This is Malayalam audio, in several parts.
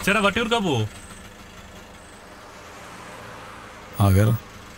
ചേട്ടാ വട്ടിയൂർക്കാ പോവോ ആ കയറാം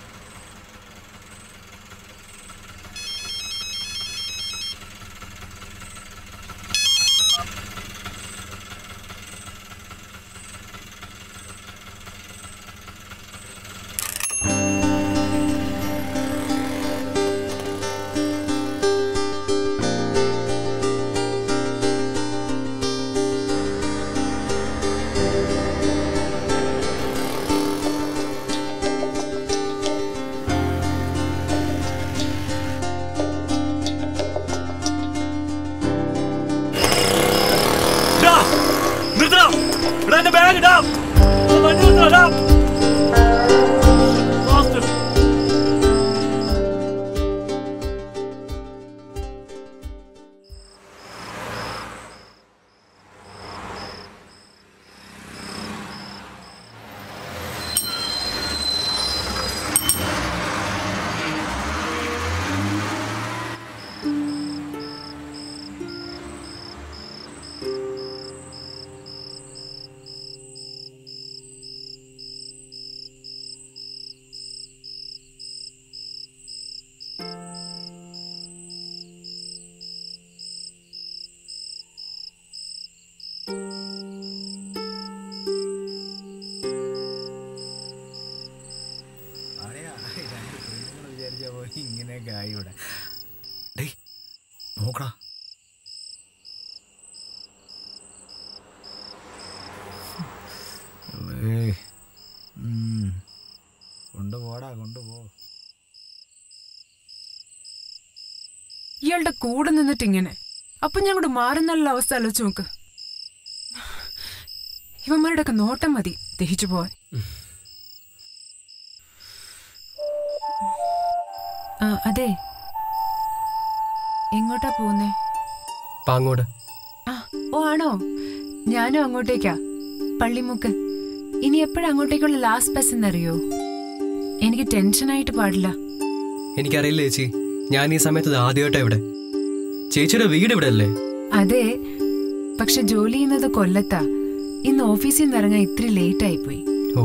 ഡാ, നിർത്തടാ. എടാ, എന്റെ ബാഗ് ഇടാ. ആ വണ്ടി നിർത്തടാ, ഡാ. Bastard. ഇങ്ങനെയൊക്കെ ആയി ഇവിടെ ഡേയ് നോക്കടാ ഏയ്. ഉം. കൊണ്ടുപോടാ കൊണ്ടുപോ ഇയാളുടെ കൂടെ നിന്നിട്ട് ഇങ്ങനെ അപ്പൊ ഞങ്ങളുടെ മാറുന്നുള്ള അവസ്ഥ ആലോചിച്ച് നോക്ക് ഇവന്മാരുടെ ഒക്കെ നോട്ടം മതി ദഹിച്ചു പോവാൻ ആ അതെ എങ്ങോട്ടാ പോകുന്നേ പാങ്ങോട് ആ ഓ ആണോ ഞാനും അങ്ങോട്ടേക്കാ പള്ളിമുക്ക് ഇനി എപ്പോഴാ അങ്ങോട്ടേക്കുള്ള ലാസ്റ്റ് ബസ് എന്നറിയോ എനിക്ക് ടെൻഷനായിട്ട് പാടില്ല എനിക്കറിയില്ല ചേച്ചി ഞാൻ ഈ സമയത്ത് ഇത് ആദ്യമായിട്ടാ ഇവിടെ ചേച്ചിയുടെ വീട് ഇവിടെ അല്ലേ അതെ പക്ഷെ ജോലി ചെയ്യുന്നത് കൊല്ലത്താ ഇന്ന് ഓഫീസിൽ നിന്ന് ഇറങ്ങാൻ ഇത്തിരി ലേറ്റ് ആയിപ്പോയി ഓ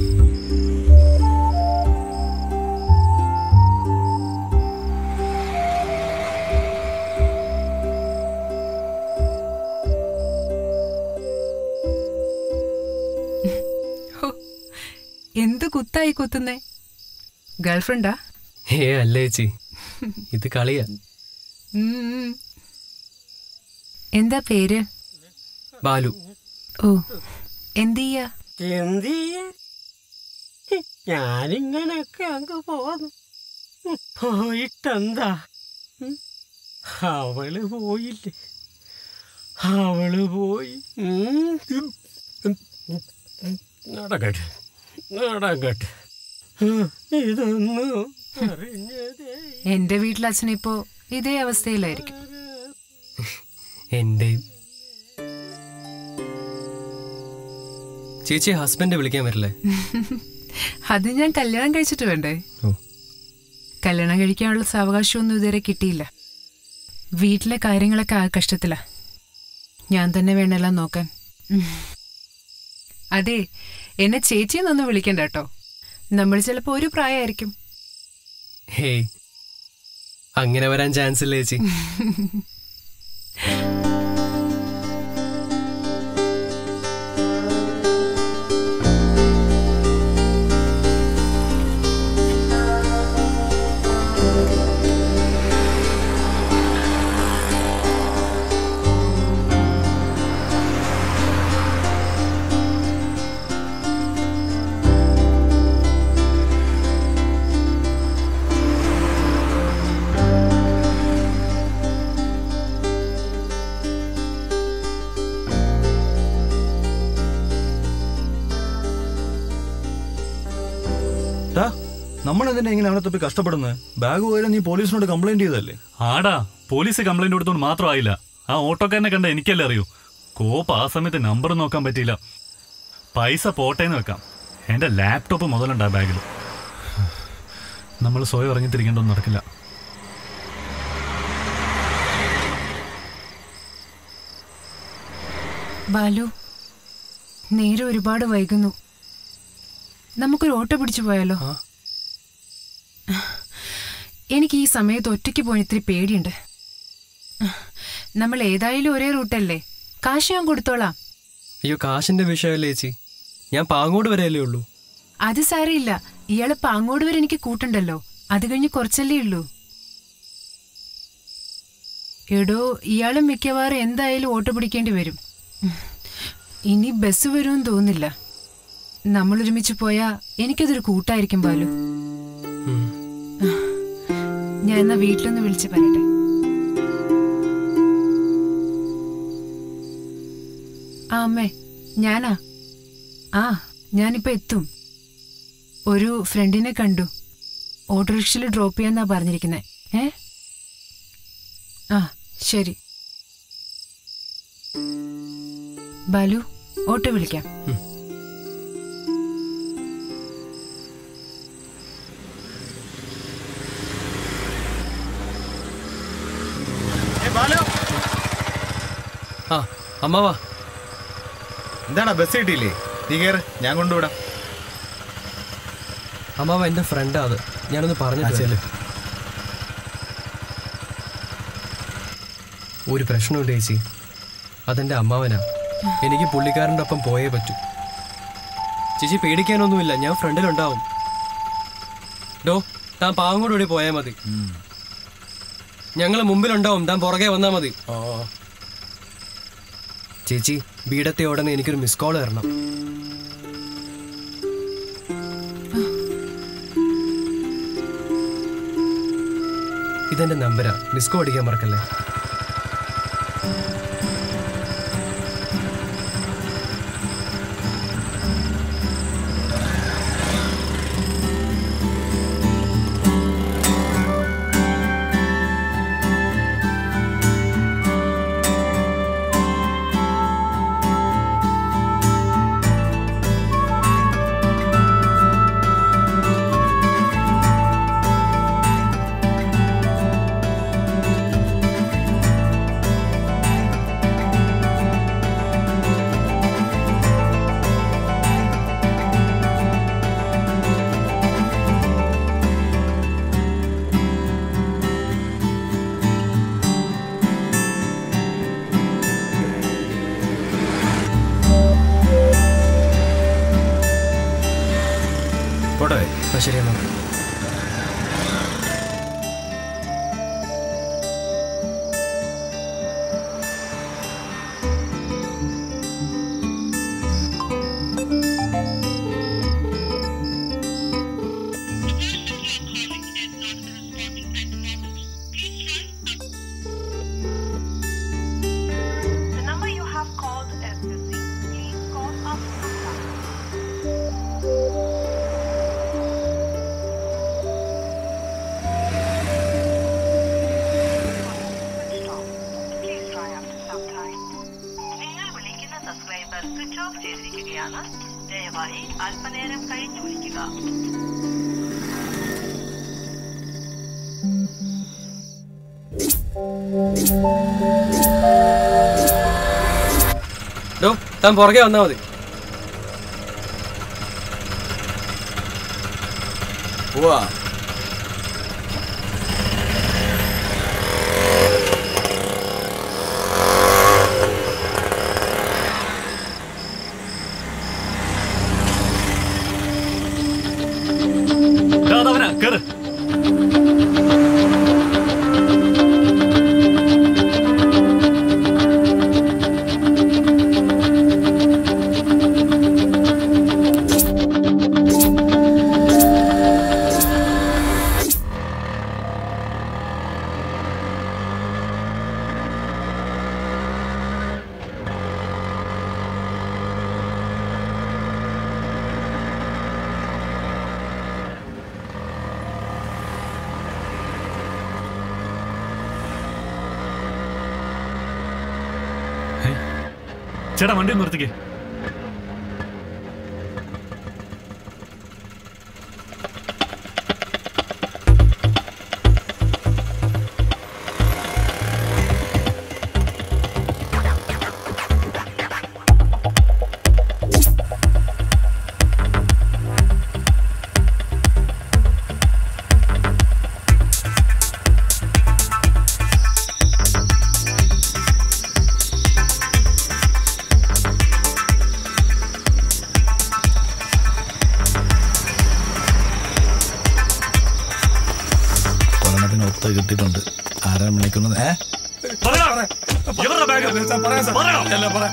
ഹോ, എന്ത് കുത്തായി കുത്തുന്നേ ഗേൾഫ്രണ്ടാ ഏ അല്ല ചേച്ചി ഇത് കളിയാ ഉം. എന്താ പേര് ബാലു ഓ എന്ത് ചെയ്യാ എന്ത് ചെയ്യാ? ഞാനിങ്ങനൊക്കെ അങ്ങ് പോന്നു ഉം, പോയിട്ടെന്താ ഉം, അവള് പോയില്ലേ അവള് പോയി ഉം, ഉം, ഉം, ഉം, നടക്കട്ടെ നടക്കട്ടെ ഉം, ഇതൊന്നും അറിഞ്ഞതേ എന്റെ വീട്ടിലച്ഛൻ ഇപ്പോ ഇതേ അവസ്ഥയിലായിരിക്കും എന്റെയും ചേച്ചി ഹസ്ബൻഡ് വിളിക്കാൻ വരില്ലേ അത് ഞാൻ കല്യാണം കഴിച്ചിട്ട് വേണ്ടേ ഓ കല്യാണം കഴിക്കാനുള്ള സാവകാശമൊന്നും ഇതുവരെ കിട്ടിയില്ല വീട്ടിലെ കാര്യങ്ങളൊക്കെ ആ കഷ്ടത്തിലാ ഞാൻ തന്നെ വേണമെല്ലാം നോക്കാൻ ഉം. അതെ എന്നെ ചേച്ചിയെന്നൊന്നും വിളിക്കണ്ട കേട്ടോ നമ്മൾ ചിലപ്പോൾ ഒരു പ്രായമായിരിക്കും ഹേയ് അങ്ങനെ വരാൻ ചാൻസ് ഇല്ല ചേച്ചി നമ്മൾ എന്തിനാ ഇങ്ങനെ അവനെ തപ്പി കഷ്ടപ്പെടുന്നത് ബാഗ് പോയാലും നീ പോലീസിനോട് കംപ്ലൈന്റ് ചെയ്തല്ലേ ആടാ പോലീസ് കംപ്ലൈന്റ് കൊടുത്തോണ്ട് മാത്രമായില്ല ആ ഓട്ടോക്കാരനെ കണ്ട എനിക്കല്ലേ അറിയൂ കോപ്പ് ആ സമയത്ത് നമ്പർ നോക്കാൻ പറ്റിയില്ല പൈസ പോട്ടേന്ന് വെക്കാം എന്റെ ലാപ്ടോപ്പ് മുതലുണ്ട് ആ ബാഗിൽ നമ്മൾ സ്വയം ഇറങ്ങിത്തിരിക്കേണ്ടൊന്നും നടക്കില്ല ബാലു നേരെ ഒരുപാട് വൈകുന്നു നമുക്കൊരു ഓട്ടോ പിടിച്ചു പോയാലോ ആ. എനിക്ക് ഈ സമയത്ത് ഒറ്റയ്ക്ക് പോകാൻ ഇത്തിരി പേടിയുണ്ട് നമ്മൾ ഏതായാലും ഒരേ റൂട്ടല്ലേ കാശ് ഞാൻ കൊടുത്തോളാം അയ്യോ കാശിന്റെ വിഷയമല്ലേ ചേച്ചി ഞാൻ പാങ്ങോട് വരെയല്ലേ ഉള്ളൂ അത് സാരമില്ല ഇയാള് പാങ്ങോട് വരെ എനിക്ക് കൂട്ടുണ്ടല്ലോ അത് കഴിഞ്ഞ് കുറച്ചല്ലേ ഉള്ളൂ എടോ ഇയാളും മിക്കവാറും എന്തായാലും ഓട്ടോ പിടിക്കേണ്ടി വരും ഉം. ഇനി ബസ് വരുമെന്ന് തോന്നില്ല നമ്മൾ ഒരുമിച്ച് പോയാ എനിക്കതൊരു കൂട്ടായിരിക്കും ബാലു ഉം. ഞാൻ എന്നാ വീട്ടിലൊന്ന് വിളിച്ച് പറയട്ടെ ആ അമ്മേ ഞാനാ ആ ഞാനിപ്പോ എത്തും ഒരു ഫ്രണ്ടിനെ കണ്ടു ഓട്ടോറിക്ഷയിൽ ഡ്രോപ്പ് ചെയ്യാന്നാ പറഞ്ഞിരിക്കുന്നെ ഏ ആ ശരി ബാലു ഓട്ടോ വിളിക്കാം ആ അമ്മാവാ എന്താടാ ബസ് കിട്ടിയില്ലേ നീ കയറ് ഞാൻ കൊണ്ടുവിടാം അമ്മാവ എന്റെ ഫ്രണ്ടാ അത് ഞാനൊന്ന് പറഞ്ഞിട്ട് ചെല്ല്. വരാം. ഒരു പ്രശ്നമുണ്ട് ചേച്ചി അതെന്റെ അമ്മാവനാ എനിക്ക് പുള്ളിക്കാരൻ്റെ ഒപ്പം പോയേ പറ്റൂ ചേച്ചി പേടിക്കാനൊന്നുമില്ല ഞാൻ ഫ്രണ്ടിലുണ്ടാവും ഡോ താൻ പാവങ്ങോട് കൂടി പോയാൽ മതി ഞങ്ങൾ മുമ്പിലുണ്ടാവും താൻ പുറകെ വന്നാ മതി ചേച്ചി വീടത്തെ ഉടനെ എനിക്കൊരു മിസ് കോൾ തരണം ഇതെന്റെ നമ്പരാ മിസ് കോൾ അടിക്കാൻ മറക്കല്ലേ പോട്ടെ ആ ശരി എന്നാ The number you have called is busy. Please call after some time. Switched off. Please try after some time. നിങ്ങൾ വിളിക്കുന്ന സബ്സ്ക്രൈബർ സ്വിച്ച് ഓഫ് ചെയ്തിരിക്കുകയാണ് ദയവായി അല്പനേരം കഴിഞ്ഞ് വിളിക്കുക ഡോ താൻ പുറകെ വന്നാ മതി പോവാ ദാ അതവനാ കേറ് ചേട്ടാ വണ്ടി ഒന്ന് നിർത്തിക്കേ ഒരെണ്ണത്തിന് ഒത്ത കിട്ടിയിട്ടുണ്ട് ആരാ വിളിക്കുന്നത് ഏ പറയടാ. എവിടെടാ ബാഗ്? പറയടാ.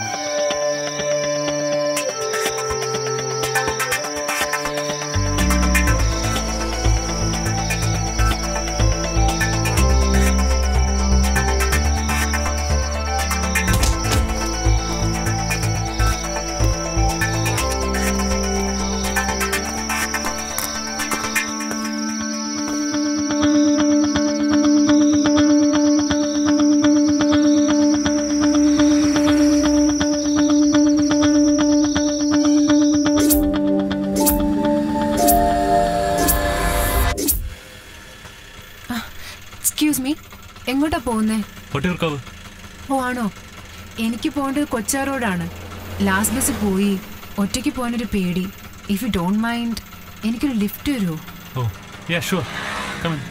എക്സ്ക്യൂസ് മീ എങ്ങോട്ടാ പോകുന്നേ പൊട്ടിയൂർക്കാവ് ഓ ആണോ എനിക്ക് പോകേണ്ടത് കൊച്ചാ റോഡാണ് ലാസ്റ്റ് ബസ് പോയി ഒറ്റയ്ക്ക് പോകാനൊരു പേടി ഇഫ് യു ഡോണ്ട് മൈൻഡ് എനിക്കൊരു ലിഫ്റ്റ് തരുമോ ഓ യാ ഷുവർ കമൻ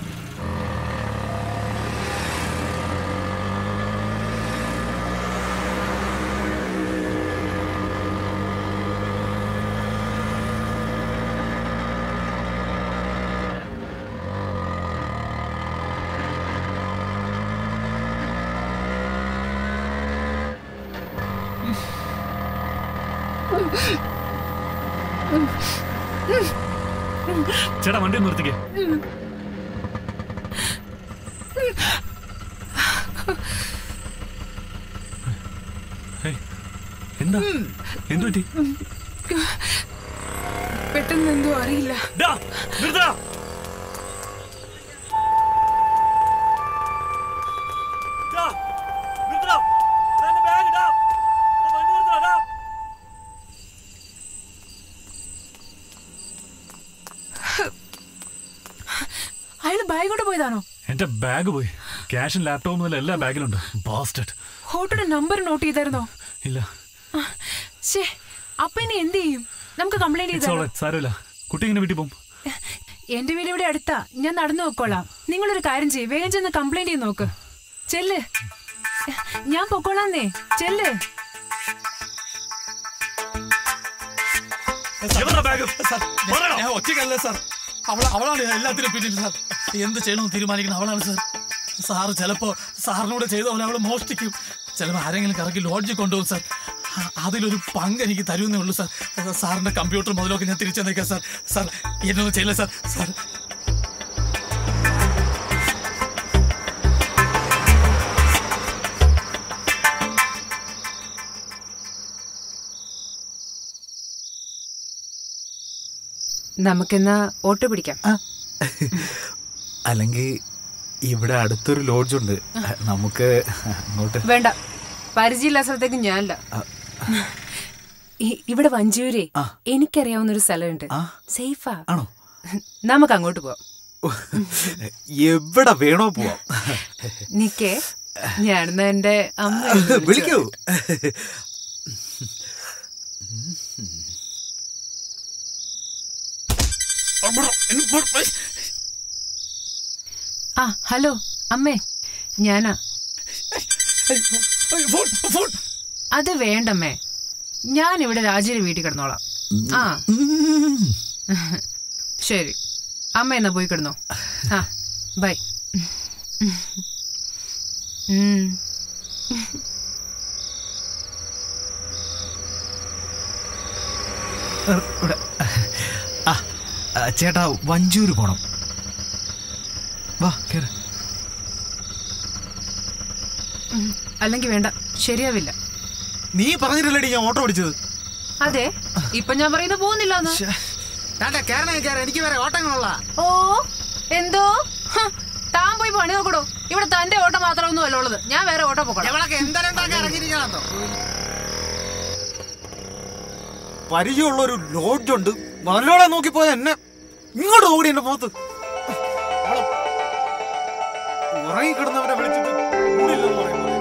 ചേട്ടാ വണ്ടി ഒന്ന് നിർത്തിക്കേ ഹേയ്, എന്താ എന്തു പറ്റി പെട്ടെന്ന് എന്തോ അറിയില്ല ഡാ, നിർത്തടാ. ഡാ, നിർത്തടാ. ദാ എന്റെ bag ഡാ. ദാ വണ്ടി നിർത്തടാ, ഡാ. അയാൾ ബാഗ് കൊണ്ട് പോയതാണോ എന്റെ ബാഗ് പോയി ക്യാഷും ലാപ്ടോപ്പും മുതൽ എല്ലാ ബാഗിലുണ്ട് ബാസ്റ്റഡ് ഹോട്ടയുടെ നമ്പർ നോട്ട് ചെയ്തായിരുന്നോ ഇല്ല ശേ അപ്പൊ ഇനി എന്ത് ചെയ്യും നമുക്ക് കംപ്ലൈന്റ് ഇറ്റ്സ് ചെയ്താലോ ഓൾ സാരമില്ല കുട്ടി ഇങ്ങനെ വീട്ടിൽ പോകും എന്റെ വീട് ഇവിടെ അടുത്താ ഞാൻ നടന്നു നോക്കോളാം നിങ്ങളൊരു കാര്യം ചെയ്യ് വേഗം ചെന്ന് കംപ്ലൈന്റ് ചെയ്ത് നോക്ക് ചെല്ല് ഞാൻ പൊക്കോളാന്നേ ചെല്ല് എവിടെടാ ബാഗ് സാർ, ഞാൻ- ഞാൻ ഒറ്റയ്ക്കല്ല സാർ അവൾ അവളാണ് എല്ലാത്തിനും പിന്നിൽ സാർ എന്ത് ചെയ്യണമെന്ന് തീരുമാനിക്കണം അവളാണ് സാർ സാറ് ചിലപ്പോ സാറിനോട് ചെയ്ത പോലെ അവൾ മോഷ്ടിക്കും ചിലപ്പോൾ ആരെങ്കിലും കറക്കി ലോഡ്ജിൽ കൊണ്ടുപോകും സാർ ആ- അതിലൊരു പങ്ക് എനിക്ക് തരുമെന്നേ ഉള്ളൂ സാർ സാറിന്റെ കമ്പ്യൂട്ടർ മുതലൊക്കെ ഞാൻ തിരിച്ചെന്നേക്കാം സാർ സാർ എന്നൊന്നും ചെയ്യില്ല സാർ സാർ നമുക്കെന്നാ ഓട്ടോ പിടിക്കാം അല്ലെങ്കിൽ ഇവിടെ അടുത്തൊരു ലോഡ്ജ് ഉണ്ട് നമുക്ക് അങ്ങോട്ട് വേണ്ട പരിചയമില്ലാത്ത സ്ഥലത്തേക്ക് ഞാനല്ല ഇ- ഇവിടെ വഞ്ചൂരെ ആ. എനിക്കറിയാവുന്ന ഒരു സ്ഥലമുണ്ട് ആ. സേഫാ ആണോ നമുക്ക് അങ്ങോട്ട് പോവാം എവിടെ വേണോ പോവാം നിക്കേ ഞാനെന്നാ എന്റെ അമ്മ വിളിക്കൂ ആ ഹലോ അമ്മേ ഞാനാ ഫോൺ ഫോൺ അത് വേണ്ടമ്മേ ഞാൻ ഇവിടെ രാജയുടെ വീട്ടിൽ കിടന്നോളാം ആ ശരി അമ്മ എന്നാ പോയി കിടന്നോ ആ ബൈ ഉം ഇവിടെ. ആ ആ, ചേട്ടാ വഞ്ചൂര് പോണം വാ കേറ് അല്ലെങ്കിൽ വേണ്ട ശരിയാവില്ല നീ പറഞ്ഞിട്ടല്ലേടി ഞാൻ ഓട്ടോ പിടിച്ചത് അതെ ഇപ്പൊ ഞാൻ പറയുന്നത് പോകുന്നില്ല എനിക്ക് വേറെ ഓട്ടങ്ങളുള്ള ഓ എന്തോ ഹ, താൻ പോയി പണി നോക്കടോ ഇവിടെ തന്റെ ഓട്ടം മാത്രമൊന്നും അല്ല ഉള്ളത് ഞാൻ വേറെ ഓട്ടോ പോകണം പരിചയമുള്ള ഒരു ലോഡ്ജ് ഉണ്ട് നല്ലോടെ നോക്കിപ്പോയ എന്നെ ഇങ്ങോട്ട് നോക്കി എന്റെ മുഖത്ത് ഉറങ്ങിക്കിടന്നവരെ വിളിച്ചിട്ട് കൂടില്ലെന്ന് പറയുന്നത്